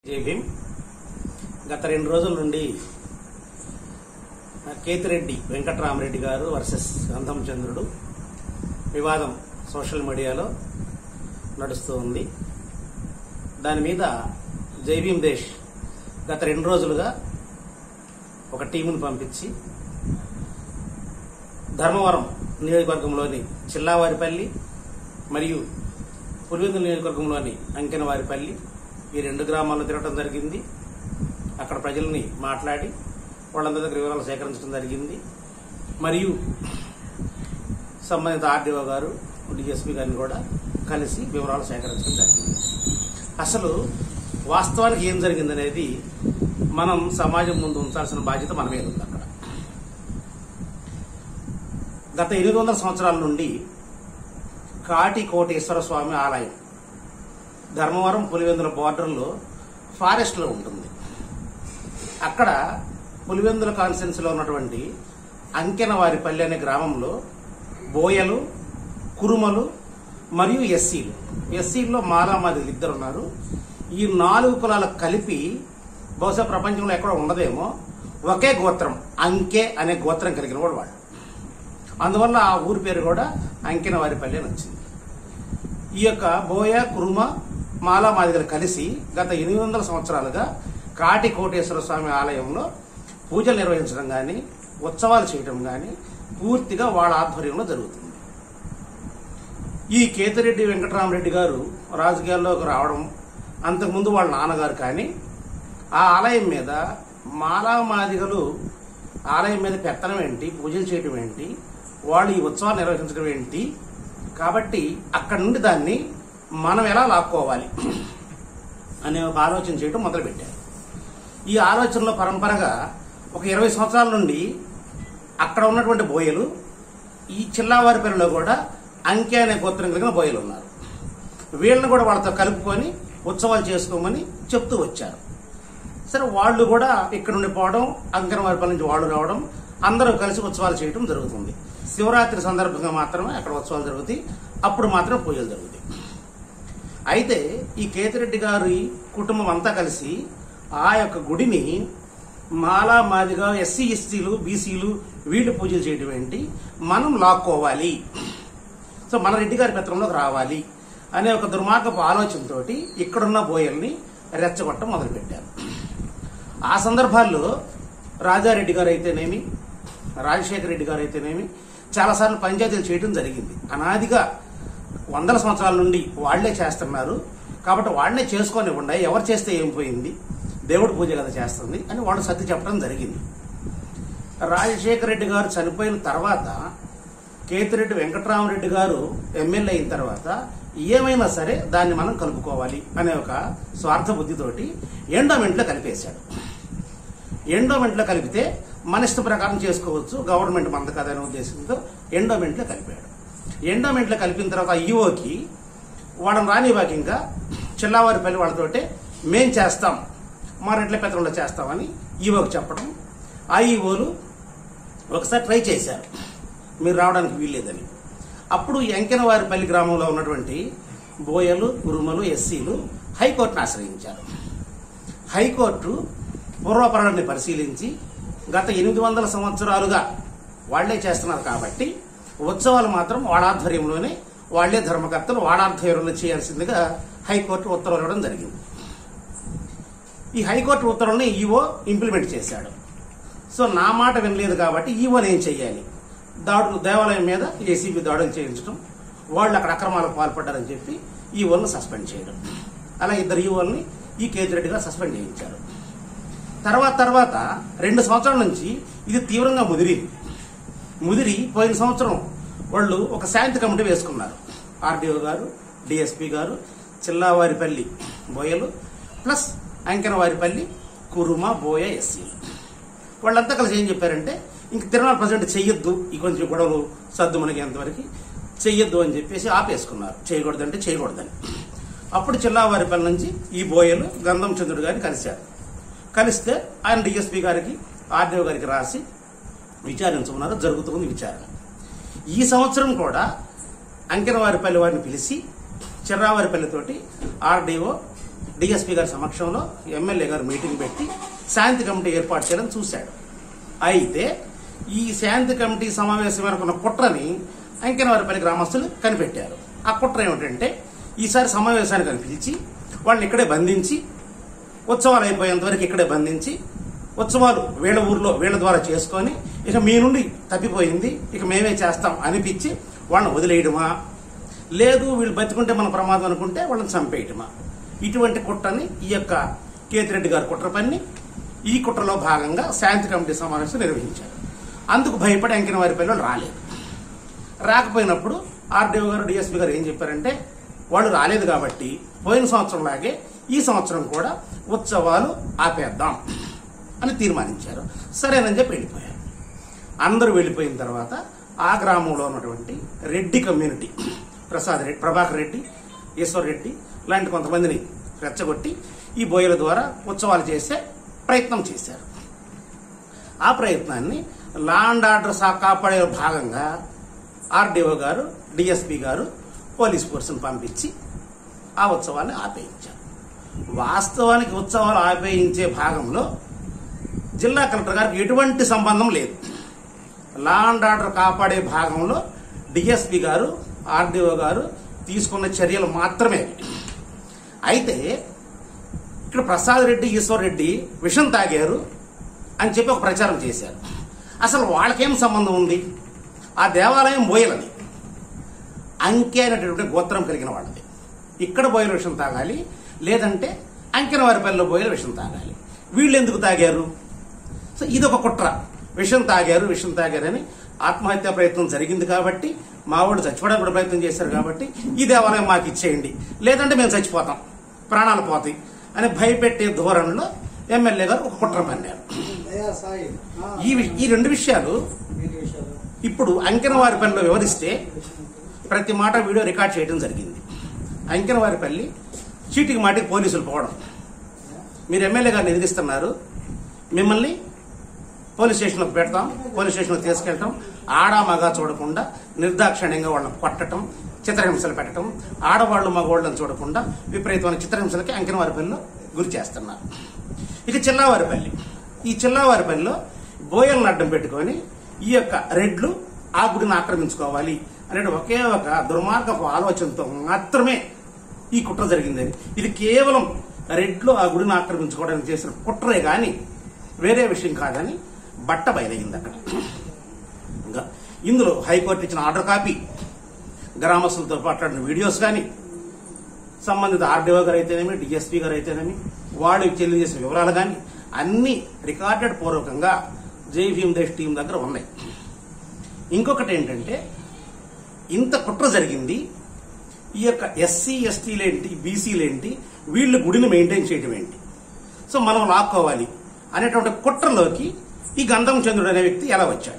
జై భీమ్ గత రెండు రోజుల నుండి కేతిరెడ్డి వెంకట్రామరెడ్డి గారు వర్సెస్ గంధం చంద్రుడు వివాదం సోషల్ మీడియాలో నడుస్తూ ఉంది దాని మీద జై భీమ్ దేశ్ గత రెండు రోజులుగా ఒక టీమును పంపించి ధర్మవరం నియోజకవర్గంలోని చిల్లావారిపల్లి మరియు పులివెందుల నియోజకవర్గంలోని అంకెనవారిపల్లి ఈ రెండు గ్రామాల్లో తిరగడం జరిగింది అక్కడ ప్రజల్ని మాట్లాడి వాళ్ళందరి దగ్గర వివరాలు సేకరించడం జరిగింది మరియు సంబంధిత ఆర్డీఓ గారు డిఎస్పీ గారిని కూడా కలిసి వివరాలు సేకరించడం జరిగింది అసలు వాస్తవానికి ఏం జరిగిందనేది మనం సమాజం ముందు ఉంచాల్సిన బాధ్యత మన మీద ఉంది అక్కడ గత ఎనిమిది వందల సంవత్సరాల నుండి కాటి కోటేశ్వర స్వామి ఆలయం ధర్మవరం పులివెందుల బార్డర్లో ఫారెస్ట్లో ఉంటుంది అక్కడ పులివెందుల కాన్స్టెన్సీలో ఉన్నటువంటి అంకెనవారిపల్లి అనే గ్రామంలో బోయలు కురుమలు మరియు ఎస్సీలు ఎస్సీల్లో మాలామాదిలు ఇద్దరు ఉన్నారు ఈ నాలుగు కులాలకు కలిపి బహుశా ప్రపంచంలో ఎక్కడ ఉండదేమో ఒకే గోత్రం అంకె అనే గోత్రం కలిగిన వాడు వాడు అందువల్ల ఆ ఊరి పేరు కూడా అంకెనవారిపల్లి అని వచ్చింది ఈ యొక్క బోయ కురుమ మాలా మాదిగలు కలిసి గత ఎనిమిది వందల సంవత్సరాలుగా కాటి కోటేశ్వర స్వామి ఆలయంలో పూజలు నిర్వహించడం కానీ ఉత్సవాలు చేయడం కానీ పూర్తిగా వాళ్ళ ఆధ్వర్యంలో జరుగుతుంది ఈ కేతిరెడ్డి వెంకటరామరెడ్డి గారు రాజకీయాల్లోకి రావడం అంతకుముందు వాళ్ళ నాన్నగారు కానీ ఆ ఆలయం మీద మాలా మాదిగలు ఆలయం మీద పెత్తనం ఏంటి పూజలు చేయడం ఏంటి వాళ్ళు ఈ ఉత్సవాలు నిర్వహించడం ఏంటి కాబట్టి అక్కడి నుండి దాన్ని మనం ఎలా లాక్కోవాలి అనే ఒక ఆలోచన చేయడం మొదలుపెట్టారు ఈ ఆలోచనలో పరంపరగా ఒక ఇరవై సంవత్సరాల నుండి అక్కడ ఉన్నటువంటి బోయలు ఈ చిల్లావారిపల్లిలో కూడా అంకె అనే గోత్రం కలిగిన బోయలు ఉన్నారు వీళ్ళని కూడా వాళ్ళతో కలుపుకొని ఉత్సవాలు చేసుకోమని చెప్తూ వచ్చారు సరే వాళ్ళు కూడా ఇక్కడ నుండి పోవడం అంకనవారిపల్లి నుంచి వాళ్ళు రావడం అందరూ కలిసి ఉత్సవాలు చేయడం జరుగుతుంది శివరాత్రి సందర్భంగా మాత్రమే అక్కడ ఉత్సవాలు జరుగుతాయి అప్పుడు మాత్రం పూజలు జరుగుతాయి అయితే ఈ కేతిరెడ్డి గారి కుటుంబం అంతా కలిసి ఆ యొక్క గుడిని మాలా మాదిగా ఎస్సీ ఎస్సీలు బీసీలు వీళ్ళు పూజలు చేయడం ఏంటి మనం లాక్కోవాలి సో మన రెడ్డి గారి పెత్రంలోకి రావాలి అనే ఒక దుర్మార్గపు ఆలోచనతోటి ఇక్కడున్న బోయల్ని రెచ్చగొట్టడం మొదలుపెట్టారు ఆ సందర్భాల్లో రాజారెడ్డి గారు అయితేనేమి రాజశేఖర రెడ్డి గారు అయితేనేమి చాలాసార్లు పంచాయతీలు చేయడం జరిగింది అనాదిగా వందల సంవత్సరాల నుండి వాళ్లే చేస్తున్నారు కాబట్టి వాళ్లే చేసుకొని ఉండాయి ఎవరు చేస్తే ఏం పోయింది దేవుడి పూజ కదా చేస్తుంది అని వాళ్ళు సర్ది చెప్పడం జరిగింది రాజశేఖర రెడ్డి గారు చనిపోయిన తర్వాత కేతిరెడ్డి వెంకటరామరెడ్డి గారు ఎమ్మెల్యే అయిన తర్వాత ఏమైనా సరే దాన్ని మనం కలుపుకోవాలి అనే ఒక స్వార్థ బుద్ధితోటి ఎండోమెంట్లో కలిపేశాడు ఎండోమెంట్లో కలిపితే మన ఇష్ట ప్రకారం చేసుకోవచ్చు గవర్నమెంట్ మంద కదనే ఉద్దేశంతో ఎండోమెంట్లో కలిపాడు ఎండోమెంట్లో కలిపిన తర్వాత ఈఓకి వాళ్ళని రానివ్వక ఇంకా చిల్లావారిపల్లి వాళ్ళతోటే మేం చేస్తాం మా రెడ్ల పెత్తనంలో చేస్తామని ఈఓకి చెప్పడం ఆ ఈఓలు ఒకసారి ట్రై చేశారు మీరు రావడానికి వీల్లేదని అప్పుడు ఎంకెనవారిపల్లి గ్రామంలో ఉన్నటువంటి బోయలు గురుమలు ఎస్సీలు హైకోర్టును ఆశ్రయించారు హైకోర్టు పూర్వపరాన్ని పరిశీలించి గత ఎనిమిది వందల సంవత్సరాలుగా వాళ్లే చేస్తున్నారు కాబట్టి ఉత్సవాలు మాత్రం వాళ్ళ ఆధ్వర్యంలోనే వాళ్లే ధర్మకర్తలు వాళ్ళ ఆధ్వర్యంలో చేయాల్సిందిగా హైకోర్టు ఉత్తర్వులు ఇవ్వడం జరిగింది ఈ హైకోర్టు ఉత్తర్వుల్ని ఈవో ఇంప్లిమెంట్ చేశాడు సో నా మాట వినలేదు కాబట్టి ఈవోని ఏం చెయ్యాలి దాడులు దేవాలయం మీద ఏసీబీ దాడులు చేయించడం వాళ్ళు అక్కడ అక్రమాలకు పాల్పడ్డారని చెప్పి ఈవోలను సస్పెండ్ చేయడం అలా ఇద్దరు ఈవోల్ని ఈ కేతిరెడ్డి గారు సస్పెండ్ చేయించారు తర్వాత తర్వాత రెండు సంవత్సరాల నుంచి ఇది తీవ్రంగా ముదిరింది ముదిరి పోయిన సంవత్సరం వాళ్ళు ఒక శాంతి కమిటీ వేసుకున్నారు ఆర్డీఓ గారు డిఎస్పీ గారు చిల్లావారిపల్లి బోయలు ప్లస్ అంకెనవారిపల్లి కురుమ బోయ ఎస్సీలు వాళ్ళంతా కలిసి ఏం చెప్పారంటే ఇంక తిరుమల ప్రజెంట్ చెయ్యొద్దు ఈ కొంచెం గొడవలు సర్దు మనగేంతవరకు చెయ్యొద్దు అని చెప్పేసి ఆపేసుకున్నారు చేయకూడదంటే చేయకూడదని అప్పుడు చిల్లావారిపల్లి నుంచి ఈ బోయలు గంధం చంద్రుడు గారిని కలిశారు కలిస్తే ఆయన డిఎస్పీ గారికి ఆర్డీఓ గారికి రాసి విచారించమన్నారు జరుగుతుంది విచారణ ఈ సంవత్సరం కూడా అంకెనవారిపల్లి వారిని పిలిచి చిర్రావారిపల్లితోటి ఆర్డీఓ డిఎస్పీ గారి సమక్షంలో ఎమ్మెల్యే గారు మీటింగ్ పెట్టి శాంతి కమిటీ ఏర్పాటు చేయడం చూశాడు అయితే ఈ శాంతి కమిటీ సమావేశం అనుకున్న కుట్రని అంకెనవారిపల్లి గ్రామస్తులు కనిపెట్టారు ఆ కుట్ర ఏమిటంటే ఈసారి సమావేశానికి అని పిలిచి వాళ్ళని ఇక్కడే బంధించి ఉత్సవాలు అయిపోయేంత వరకు ఇక్కడే బంధించి ఉత్సవాలు వీళ్ళ ఊర్లో వీళ్ళ ద్వారా చేసుకొని ఇక మీ నుండి తప్పిపోయింది ఇక మేమే చేస్తాం అనిపించి వాళ్ళని వదిలేయడమా లేదు వీళ్ళు బతికుంటే మన ప్రమాదం అనుకుంటే వాళ్ళని చంపేయటమా ఇటువంటి కుట్రని ఈ యొక్క కేతిరెడ్డి గారు కుట్ర పన్ని ఈ కుట్రలో భాగంగా శాంతి కమిటీ సమావేశం నిర్వహించారు అందుకు భయపడి అంకిన వారి పిల్లలు రాలేదు రాకపోయినప్పుడు ఆర్డీఓ గారు డిఎస్పీ గారు ఏం చెప్పారంటే వాళ్ళు రాలేదు కాబట్టి పోయిన సంవత్సరం లాగే ఈ సంవత్సరం కూడా ఉత్సవాలు ఆపేద్దాం అని తీర్మానించారు సరేనని చెప్పి వెళ్ళిపోయారు అందరూ వెళ్ళిపోయిన తర్వాత ఆ గ్రామంలో ఉన్నటువంటి రెడ్డి కమ్యూనిటీ ప్రసాద్ రెడ్డి ప్రభాకర్ రెడ్డి ఈశ్వర్ రెడ్డి లాంటి కొంతమందిని రెచ్చగొట్టి ఈ బోయల ద్వారా ఉత్సవాలు చేసే ప్రయత్నం చేశారు ఆ ప్రయత్నాన్ని లా అండ్ ఆర్డర్ సా కాపాడే భాగంగా ఆర్డీఓ గారు డిఎస్పీ గారు పోలీస్ ఫోర్స్ను పంపించి ఆ ఉత్సవాన్ని ఆపేయించారు వాస్తవానికి ఉత్సవాలు ఆపేయించే భాగంలో జిల్లా కలెక్టర్ గారికి ఎటువంటి సంబంధం లేదు లా అండ్ ఆర్డర్ కాపాడే భాగంలో డిఎస్పీ గారు ఆర్డీఓ గారు తీసుకున్న చర్యలు మాత్రమే అయితే ఇక్కడ ప్రసాద్ రెడ్డి ఈశ్వర్ రెడ్డి విషం తాగారు అని చెప్పి ఒక ప్రచారం చేశారు అసలు వాళ్ళకేం సంబంధం ఉంది ఆ దేవాలయం బోయలది అంకె అనేటటువంటి గోత్రం కలిగిన వాళ్ళది ఇక్కడ బోయల విషం తాగాలి లేదంటే అంకెన వారిపల్లిలో బోయల విషం తాగాలి వీళ్ళు ఎందుకు తాగారు సో ఇది ఒక కుట్ర విషం తాగారు విషం తాగారని ఆత్మహత్యా ప్రయత్నం జరిగింది కాబట్టి మా వాడు చచ్చిపోవడానికి కూడా ప్రయత్నం చేశారు కాబట్టి ఈ దేవాలయం మాకు ఇచ్చేయండి లేదంటే మేము చచ్చిపోతాం ప్రాణాలు పోతాయి అని భయపెట్టే ధోరణిలో ఎమ్మెల్యే గారు ఒక కుట్ర పన్నారు అయ్యా సాయి ఆ, ఈ వి- ఈ రెండు విషయాలు వీటి విషయాలు ఇప్పుడు అంకెనవారిపల్లిలో వివరిస్తే ప్రతి మాట వీడియో రికార్డ్ చేయడం జరిగింది అంకెనవారిపల్లి చీటికి మాటికి పోలీసులు పోవడం మీరు ఎమ్మెల్యే గారిని ఎదిరిస్తున్నారు మిమ్మల్ని పోలీస్ స్టేషన్లో పెడతాం పోలీస్ స్టేషన్లో తీసుకెళ్ళటం ఆడా మగా చూడకుండా నిర్దాక్షిణ్యంగా వాళ్ళని కొట్టడం చిత్రహింసలు పెట్టడం ఆడవాళ్ళు మగవాళ్ళని చూడకుండా విపరీతమైన చిత్రహింసలకి అంకెనవారిపల్లిలో గురి చేస్తున్నారు ఇక చిల్లావారిపల్లి ఈ చిల్లావారిపల్లిలో బోయలను అడ్డం పెట్టుకొని ఈ యొక్క రెడ్లు ఆ గుడిని ఆక్రమించుకోవాలి అనే ఒకే ఒక దుర్మార్గపు ఆలోచనతో మాత్రమే ఈ కుట్ర జరిగిందని ఇది కేవలం రెడ్లు ఆ గుడిని ఆక్రమించుకోవడానికి చేసిన కుట్రే గాని వేరే విషయం కాదని బట్ట బయలైంది అక్కడ ఇంకా ఇందులో హైకోర్టు ఇచ్చిన ఆర్డర్ కాపీ గ్రామస్తులతో మాట్లాడిన వీడియోస్ కానీ సంబంధిత ఆర్డీఓ గారు అయితేనేమి డిఎస్పీ గారు అయితేనేమి వాళ్ళు చెల్లించేసిన వివరాలు కానీ అన్ని రికార్డెడ్ పూర్వకంగా జై భీమ్ దేశ్ టీం దగ్గర ఉన్నాయి ఇంకొకటి ఏంటంటే ఇంత కుట్ర జరిగింది ఈ యొక్క ఎస్సీ ఎస్టీలేంటి బీసీలేంటి వీళ్ళు గుడిని మెయింటైన్ చేయడం ఏంటి సో మనం లాక్కోవాలి అనేటువంటి కుట్రలోకి ఈ గంధం చంద్రుడు అనే వ్యక్తి ఎలా వచ్చాడు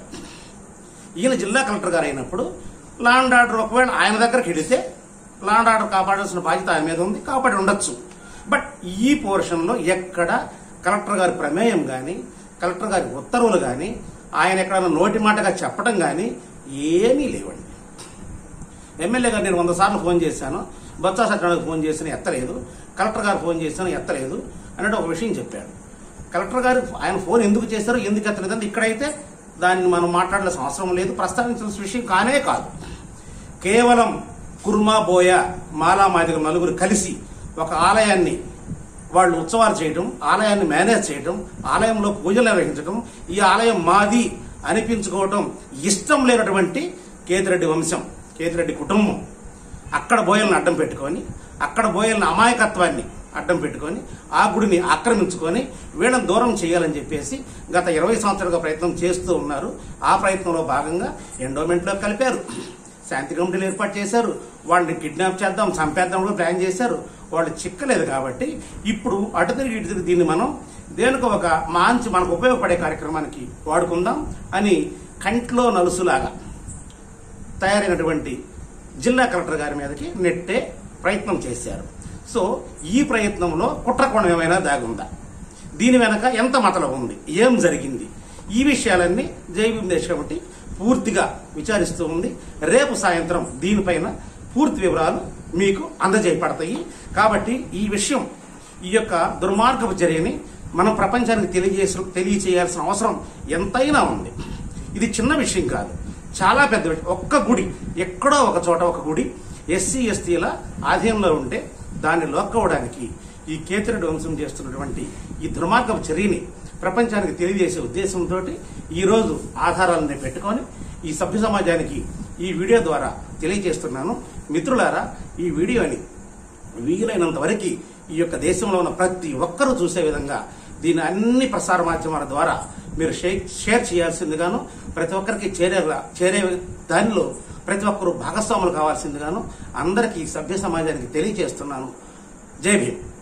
ఈయన జిల్లా కలెక్టర్ గారు అయినప్పుడు లా అండ్ ఆర్డర్ ఒకవేళ ఆయన దగ్గరికి వెళితే లా అండ్ ఆర్డర్ కాపాడాల్సిన బాధ్యత ఆయన మీద ఉంది కాపాడి ఉండొచ్చు బట్ ఈ పోర్షన్లో ఎక్కడ కలెక్టర్ గారి ప్రమేయం కానీ కలెక్టర్ గారి ఉత్తర్వులు కానీ ఆయన ఎక్కడైనా నోటి మాటగా చెప్పడం కానీ ఏమీ లేవండి ఎమ్మెల్యే గారు నేను వంద సార్లు ఫోన్ చేశాను బొత్స సత్యనారాయణకు ఫోన్ చేసిన ఎత్తలేదు కలెక్టర్ గారు ఫోన్ చేశాను ఎత్తలేదు అన్నట్టు ఒక విషయం చెప్పాడు కలెక్టర్ గారు ఆయన ఫోన్ ఎందుకు చేశారో ఎందుకు ఎత్తలేదు అంటే ఇక్కడైతే దాన్ని మనం మాట్లాడాల్సిన అవసరం లేదు ప్రస్తావించాల్సిన విషయం కానే కాదు కేవలం కుర్మా బోయ మాలా మాదిగ నలుగురు కలిసి ఒక ఆలయాన్ని వాళ్ళు ఉత్సవాలు చేయడం ఆలయాన్ని మేనేజ్ చేయడం ఆలయంలో పూజలు నిర్వహించడం ఈ ఆలయం మాది అనిపించుకోవడం ఇష్టం లేనటువంటి కేతిరెడ్డి వంశం కేతిరెడ్డి కుటుంబం అక్కడ బోయలను అడ్డం పెట్టుకొని అక్కడ బోయలను అమాయకత్వాన్ని అడ్డం పెట్టుకొని ఆ గుడిని ఆక్రమించుకొని వీళ్ళని దూరం చేయాలని చెప్పేసి గత ఇరవై సంవత్సరాలుగా ప్రయత్నం చేస్తూ ఉన్నారు ఆ ప్రయత్నంలో భాగంగా ఎండోమెంట్లో కలిపారు శాంతి కమిటీలు ఏర్పాటు చేశారు వాళ్ళని కిడ్నాప్ చేద్దాం చంపేద్దాం కూడా ప్లాన్ చేశారు వాళ్ళు చిక్కలేదు కాబట్టి ఇప్పుడు అటు తిరిగి ఇటు తిరిగి దీన్ని మనం దేనికో ఒక మంచి మనకు ఉపయోగపడే కార్యక్రమానికి వాడుకుందాం అని కంట్లో నలుసులాగా తయారైనటువంటి జిల్లా కలెక్టర్ గారి మీదకి నెట్టే ప్రయత్నం చేశారు సో ఈ ప్రయత్నంలో కుట్రకోణం ఏమైనా దాగుందా దీని వెనక ఎంత మతలం ఉంది ఏం జరిగింది ఈ విషయాలన్నీ జైవీం దేశ్ కమిటీ పూర్తిగా విచారిస్తూ ఉంది రేపు సాయంత్రం దీనిపైన పూర్తి వివరాలు మీకు అందజేయబడతాయి కాబట్టి ఈ విషయం ఈ యొక్క దుర్మార్గపు చర్యని మనం ప్రపంచానికి తెలియజేసి తెలియచేయాల్సిన అవసరం ఎంతైనా ఉంది ఇది చిన్న విషయం కాదు చాలా పెద్ద విషయం ఒక్క గుడి ఎక్కడో ఒక చోట ఒక గుడి ఎస్సీ ఎస్టీల ఆధీనంలో ఉంటే దాన్ని లోక్కవడానికి ఈ కేతిరెడ్డి వంశం చేస్తున్నటువంటి ఈ దుర్మార్గపు చర్యని ప్రపంచానికి తెలియజేసే ఉద్దేశంతో ఈ రోజు ఆధారాలని పెట్టుకొని ఈ సభ్య సమాజానికి ఈ వీడియో ద్వారా తెలియజేస్తున్నాను మిత్రులారా ఈ వీడియోని వీలైనంత వరకు ఈ యొక్క దేశంలో ఉన్న ప్రతి ఒక్కరూ చూసే విధంగా దీని అన్ని ప్రసార మాధ్యమాల ద్వారా మీరు షేర్ షేర్ చేయాల్సిందిగాను ప్రతి ఒక్కరికి చేరే చేరే దానిలో ప్రతి ఒక్కరూ భాగస్వాములు కావాల్సిందిగాను అందరికీ సభ్య సమాజానికి తెలియజేస్తున్నాను జై భీమ్